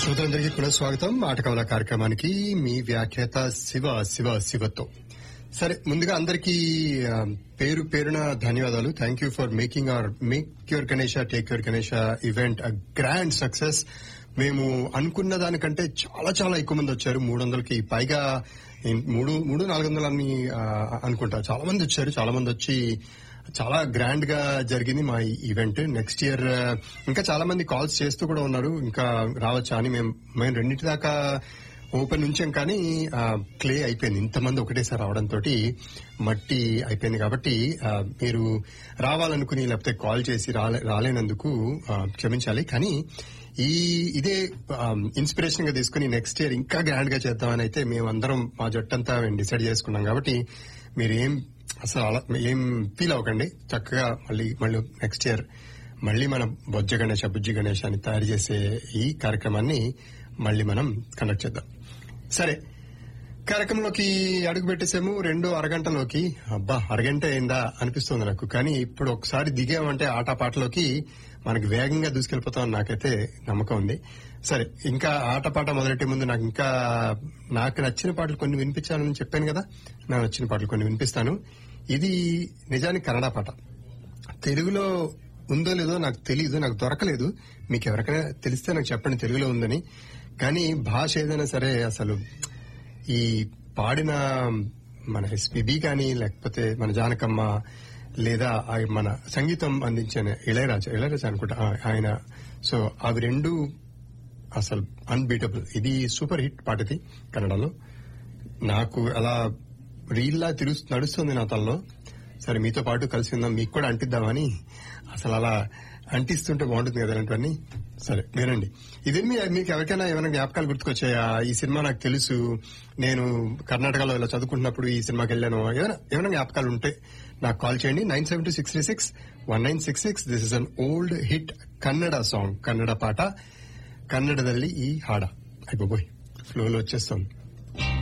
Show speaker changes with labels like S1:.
S1: శ్రోతలందరికీ కూడా స్వాగతం ఆటకవల కార్యక్రమానికి మీ వ్యాఖ్యాత శివ శివ శివతో సరే ముందుగా అందరికీ ఆ, పేరు పేరున ధన్యవాదాలు thank you for making our make your Ganesha take your Ganesha event a grand success మేము అనుకున్న దానికంటే చాలా చాలా ఎక్కువ మంది వచ్చారు మూడు వందలకి పైగా ఈ మూడు మూడు నాలుగు వందలని ఆ, అనుకుంటా చాలా మంది వచ్చారు చాలా మంది వచ్చి చాలా గ్రాండ్ గా జరిగింది మా ఈ ఈవెంట్ నెక్స్ట్ ఇయర్ ఇంకా చాలా మంది కాల్స్ చేస్తూ కూడా ఉన్నారు ఇంకా రావచ్చా అని మేము మేము రెండింటి దాకా ఓపెన్ ఉంచాం కానీ క్లే అయిపోయింది ఇంతమంది ఒకటేసారి రావడంతో మట్టి అయిపోయింది కాబట్టి ఆ, మీరు రావాలనుకుని లేకపోతే కాల్ చేసి రాలే- రాలేనందుకు ఆ, క్షమించాలి కానీ ఈ ఇదే ఇన్స్పిరేషన్ గా తీసుకుని నెక్స్ట్ ఇయర్ ఇంకా గ్రాండ్ గా చేద్దామని అయితే మేమందరం మా జట్టంతా డిసైడ్ చేసుకున్నాం కాబట్టి మీరు ఏం అసలు అలా ఏం ఫీల్ అవ్వకండి చక్కగా మళ్ళీ మళ్ళీ నెక్స్ట్ ఇయర్ మళ్ళీ మనం బొజ్జ గణేష బుజ్జి గణేష్ అని తయారు చేసే ఈ కార్యక్రమాన్ని మళ్ళీ మనం కండక్ట్ చేద్దాం సరే కార్యక్రమంలోకి అడుగు పెట్టేసాము రెండో అరగంటలోకి అబ్బా అరగంట అయిందా అనిపిస్తుంది నాకు కానీ ఇప్పుడు ఒకసారి దిగామంటే ఆటపాటలోకి మనకి వేగంగా దూసుకెళ్లిపోతామని నాకైతే నమ్మకం ఉంది సరే ఇంకా ఆటపాట మొదలెట్టే ముందు నాకు ఇంకా నాకు నచ్చిన పాటలు కొన్ని వినిపించాలని చెప్పాను కదా నాకు నచ్చిన పాటలు కొన్ని వినిపిస్తాను ఇది నిజానికి కన్నడ పాట తెలుగులో ఉందో లేదో నాకు తెలియదు నాకు దొరకలేదు మీకు ఎవరికైనా తెలిస్తే నాకు చెప్పండి తెలుగులో ఉందని కానీ భాష ఏదైనా సరే అసలు ఈ పాడిన మన ఎస్పీబీ కానీ లేకపోతే మన జానకమ్మ లేదా ఆ మన సంగీతం అందించిన ఇళయరాజా ఇళయరాజా అనుకుంటా ఆ, ఆయన సో అవి రెండు అసలు అన్బీటబుల్ ఇది సూపర్ హిట్ పాటది కన్నడలో నాకు అలా రీల్లా తిరుగు నడుస్తుంది నా తలలో సరే మీతో పాటు కలిసి ఉందాం మీకు కూడా అంటిద్దామని అసలు అలా అంటిస్తుంటే బాగుంటుంది కదా అలాంటివన్నీ సరే వినండి ఇది మీ మీకు ఎవరికైనా ఏమైనా జ్ఞాపకాలు గుర్తుకొచ్చాయా ఈ సినిమా నాకు తెలుసు నేను కర్ణాటకలో ఇలా చదువుకుంటున్నప్పుడు ఈ సినిమాకి వెళ్ళాను ఏమైనా ఏమైనా జ్ఞాపకాలు ఉంటే నాకు కాల్ చేయండి nine seven two six three six one nine six six this is an old hit Kannada song Kannada పాట ಕನ್ನಡದಲ್ಲಿ ಈ ಹಾಡ ಅಯ್ಯಬೋಯ್ ಫ್ಲೋಲ್ వచ్చేస్తుంది